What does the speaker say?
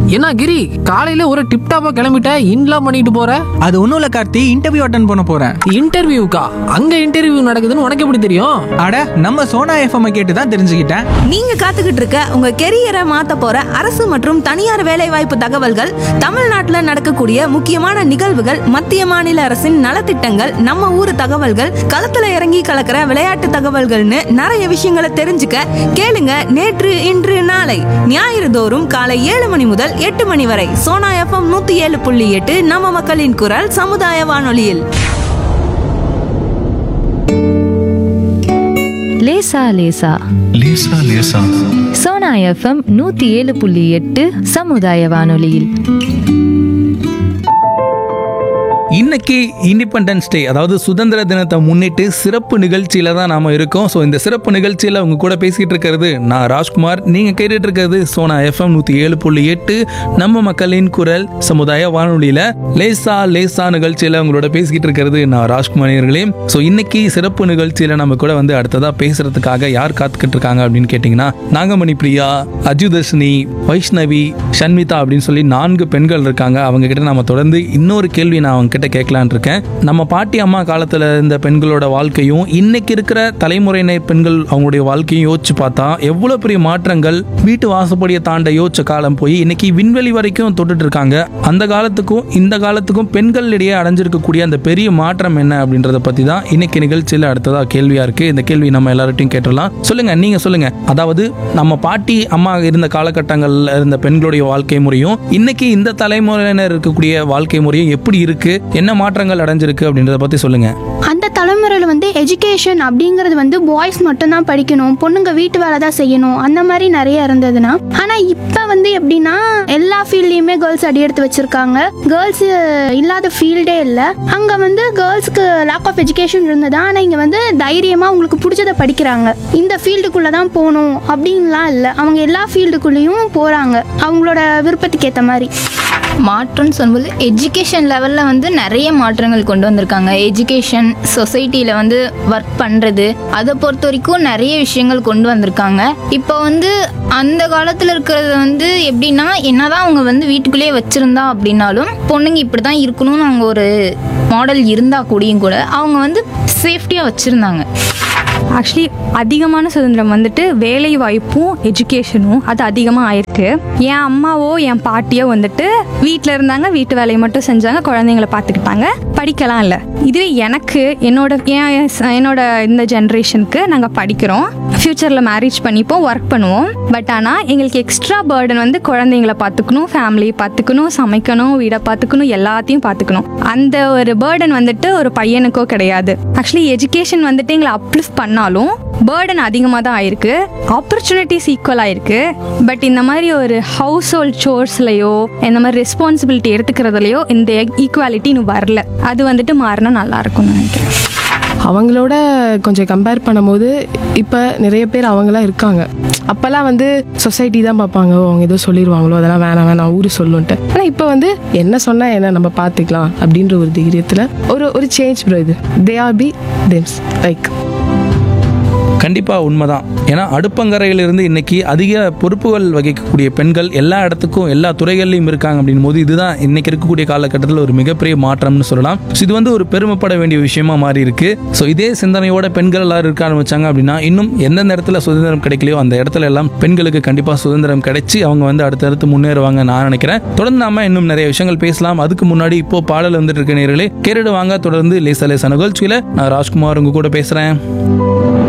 என்ன கிரி காலையில ஒரு டிப் டாப்பா கிளம்பிட்ட இன்லாம் பண்ணிட்டு போற அது ஒன்றும் இல்லை கார்த்தி இன்டர்வியூ அட்டன் பண்ண போகிறேன் இன்டர்வியூக்கா அங்க இன்டர்வியூ நடக்குதுன்னு உனக்கு எப்படி தெரியும் அட நம்ம சோனா எஃப்எம் கேட்டு தான் தெரிஞ்சுக்கிட்டேன் நீங்க காத்துக்கிட்டு இருக்க உங்க கெரியரை மாத்த போற அரசு மற்றும் தனியார் வேலைவாய்ப்பு தகவல்கள் தமிழ்நாட்டுல நடக்கக்கூடிய முக்கியமான நிகழ்வுகள் மத்திய மாநில அரசின் நலத்திட்டங்கள் நம்ம ஊர் தகவல்கள் களத்துல இறங்கி கலக்கிற விளையாட்டு தகவல்கள்னு நிறைய விஷயங்களை தெரிஞ்சுக்க கேளுங்க நேற்று இன்று நாளை ஞாயிறு தோறும் காலை ஏழு மணி முதல் எட்டு மணி வரை சோனா எஃப்எம் நூத்தி ஏழு புள்ளி எட்டு நம்ம மக்களின் குரல் சமுதாய வானொலியில் லேசா லேசா லேசா லேசா சோனா எஃப்எம் நூத்தி ஏழு புள்ளி எட்டு சமுதாய வானொலியில் இன்னைக்கு இண்டிபெண்டன்ஸ் டே அதாவது சுதந்திர தினத்தை முன்னிட்டு சிறப்பு நிகழ்ச்சியில தான் நாம இருக்கோம் ஸோ இந்த சிறப்பு நிகழ்ச்சியில உங்க கூட பேசிக்கிட்டு இருக்கிறது நான் ராஜ்குமார் நீங்க கேட்டுட்டு இருக்கிறது சோனா எஃப்எம் நூத்தி ஏழு புள்ளி எட்டு நம்ம மக்களின் குரல் சமுதாய வானொலியில லேசா லேசா நிகழ்ச்சியில உங்களோட பேசிக்கிட்டு இருக்கிறது நான் ராஜ்குமார் அவர்களே ஸோ இன்னைக்கு சிறப்பு நிகழ்ச்சியில நம்ம கூட வந்து அடுத்ததா பேசுறதுக்காக யார் காத்துக்கிட்டு இருக்காங்க அப்படின்னு கேட்டிங்கன்னா நாகமணி பிரியா அஜுதர்ஷினி வைஷ்ணவி ஷண்மிதா அப்படின்னு சொல்லி நான்கு பெண்கள் இருக்காங்க அவங்க கிட்ட நம்ம தொடர்ந்து இன்னொரு கேள்வி நான் அவங்க கிட்ட கேட்கலான் இருக்கேன் நம்ம பாட்டி அம்மா காலத்துல இருந்த பெண்களோட வாழ்க்கையும் இன்னைக்கு இருக்கிற தலைமுறையினர் பெண்கள் அவங்களுடைய வாழ்க்கையும் யோசிச்சு பார்த்தா எவ்வளவு பெரிய மாற்றங்கள் வீட்டு வாசப்படியை தாண்ட யோசிச்ச காலம் போய் இன்னைக்கு விண்வெளி வரைக்கும் தொட்டுட்டு இருக்காங்க அந்த காலத்துக்கும் இந்த காலத்துக்கும் பெண்களிடையே அடைஞ்சிருக்கக்கூடிய அந்த பெரிய மாற்றம் என்ன அப்படின்றத பத்தி தான் இன்னைக்கு நிகழ்ச்சியில அடுத்ததா கேள்வியா இருக்கு இந்த கேள்வி நம்ம எல்லார்ட்டையும் கேட்டுடலாம் சொல்லுங்க நீங்க சொல்லுங்க அதாவது நம்ம பாட்டி அம்மா இருந்த காலகட்டங்கள்ல இருந்த பெண்களுடைய வாழ்க்கை முறையும் இன்னைக்கு இந்த தலைமுறையினர் இருக்கக்கூடிய வாழ்க்கை முறையும் எப்படி இருக்கு என்ன மாற்றங்கள் அடைஞ்சிருக்கு அப்படின்றத பத்தி சொல்லுங்க அந்த தலைமுறையில் வந்து எஜுகேஷன் அப்படிங்கிறது வந்து பாய்ஸ் மட்டும்தான் படிக்கணும் பொண்ணுங்க வீட்டு வேலை தான் செய்யணும் அந்த மாதிரி நிறைய இருந்ததுன்னா ஆனால் இப்போ வந்து எப்படின்னா எல்லா ஃபீல்ட்லேயுமே கேர்ள்ஸ் அடி எடுத்து வச்சிருக்காங்க கேர்ள்ஸ் இல்லாத ஃபீல்டே இல்லை அங்கே வந்து கேர்ள்ஸ்க்கு லேக் ஆஃப் எஜுகேஷன் இருந்தது ஆனால் இங்கே வந்து தைரியமாக உங்களுக்கு பிடிச்சதை படிக்கிறாங்க இந்த ஃபீல்டுக்குள்ளே தான் போகணும் அப்படின்லாம் இல்லை அவங்க எல்லா ஃபீல்டுக்குள்ளேயும் போகிறாங்க அவங்களோட விருப்பத்துக்கு ஏற்ற மாதிரி மாற்றம்னு சொல்லும்போது எஜுகேஷன் லெவலில் வந்து நிறைய மாற்றங்கள் கொண்டு வந்திருக்காங்க எஜுகேஷன் சொசைட்டியில் வந்து ஒர்க் பண்ணுறது அதை பொறுத்த வரைக்கும் நிறைய விஷயங்கள் கொண்டு வந்திருக்காங்க இப்போ வந்து அந்த காலத்தில் இருக்கிறது வந்து எப்படின்னா என்னதான் அவங்க வந்து வீட்டுக்குள்ளேயே வச்சுருந்தா அப்படின்னாலும் பொண்ணுங்க இப்படி தான் இருக்கணும்னு அவங்க ஒரு மாடல் இருந்தால் கூடயும் கூட அவங்க வந்து சேஃப்டியாக வச்சுருந்தாங்க ஆக்சுவலி அதிகமான சுதந்திரம் வந்துட்டு வேலை வாய்ப்பும் எஜுகேஷனும் அது அதிகமாக ஆயிருக்கு என் அம்மாவோ என் பாட்டியோ வந்துட்டு வீட்டில் இருந்தாங்க வீட்டு வேலையை மட்டும் செஞ்சாங்க குழந்தைங்களை பார்த்துக்கிட்டாங்க படிக்கலாம் இல்லை இதுவே எனக்கு என்னோட என் என்னோட இந்த ஜென்ரேஷனுக்கு நாங்கள் படிக்கிறோம் ஃப்யூச்சரில் மேரேஜ் பண்ணிப்போம் ஒர்க் பண்ணுவோம் பட் ஆனால் எங்களுக்கு எக்ஸ்ட்ரா பேர்டன் வந்து குழந்தைங்கள பார்த்துக்கணும் ஃபேமிலியை பார்த்துக்கணும் சமைக்கணும் வீடை பார்த்துக்கணும் எல்லாத்தையும் பார்த்துக்கணும் அந்த ஒரு பேர்டன் வந்துட்டு ஒரு பையனுக்கோ கிடையாது ஆக்சுவலி எஜுகேஷன் வந்துட்டு எங்களை அப்லிஃப்ட் பண்ணாலும் பேர்டன் அதிகமாக தான் ஆயிருக்கு ஆப்பர்ச்சுனிட்டிஸ் ஈக்குவல் ஆயிருக்கு பட் இந்த மாதிரி ஒரு ஹவுஸ் ஹோல்ட் சோர்ஸ்லையோ இந்த மாதிரி ரெஸ்பான்சிபிலிட்டி எடுத்துக்கிறதுலையோ இந்த ஈக்குவாலிட்டி இன்னும் வரல அது வந்துட்டு மாறினா நல்லா இருக்கும்னு நினைக்கிறேன் அவங்களோட கொஞ்சம் கம்பேர் பண்ணும்போது இப்போ நிறைய பேர் அவங்களாம் இருக்காங்க அப்போல்லாம் வந்து சொசைட்டி தான் பார்ப்பாங்க ஓ, அவங்க ஏதோ சொல்லிடுவாங்களோ அதெல்லாம் வேணாம் வேணாம் ஊர் சொல்லுன்ட்டு ஆனால் இப்போ வந்து என்ன சொன்னால் என்ன நம்ம பார்த்துக்கலாம் அப்படின்ற ஒரு தைரியத்தில் ஒரு ஒரு சேஞ்ச் ப்ரோ இது they are B themes like கண்டிப்பா உண்மைதான் ஏன்னா அடுப்பங்கரையிலிருந்து இன்னைக்கு அதிக பொறுப்புகள் வகிக்கக்கூடிய பெண்கள் எல்லா இடத்துக்கும் எல்லா துறைகள்லையும் இருக்காங்க அப்படின் போது இதுதான் இன்னைக்கு இருக்கக்கூடிய காலகட்டத்தில் ஒரு மிகப்பெரிய மாற்றம்னு சொல்லலாம் So இது வந்து ஒரு பெருமைப்பட வேண்டிய விஷயமா மாறி இருக்கு ஸோ இதே சிந்தனையோட பெண்கள் எல்லாரும் இருக்க ஆரம்பிச்சாங்க அப்படின்னா இன்னும் எந்தெந்த இடத்துல சுதந்திரம் கிடைக்கலையோ அந்த இடத்துல எல்லாம் பெண்களுக்கு கண்டிப்பா சுதந்திரம் கிடைச்சி அவங்க வந்து அடுத்தடுத்து முன்னேறுவாங்க நான் நினைக்கிறேன் தொடர்ந்து நாம இன்னும் நிறைய விஷயங்கள் பேசலாம் அதுக்கு முன்னாடி இப்போ பாடல் வந்துட்டு இருக்க நேர்களே கேட்டுட்டு வாங்க தொடர்ந்து லேசா லேசா நிகழ்ச்சியில நான் ராஜ்குமார் உங்க கூட பேசுறேன்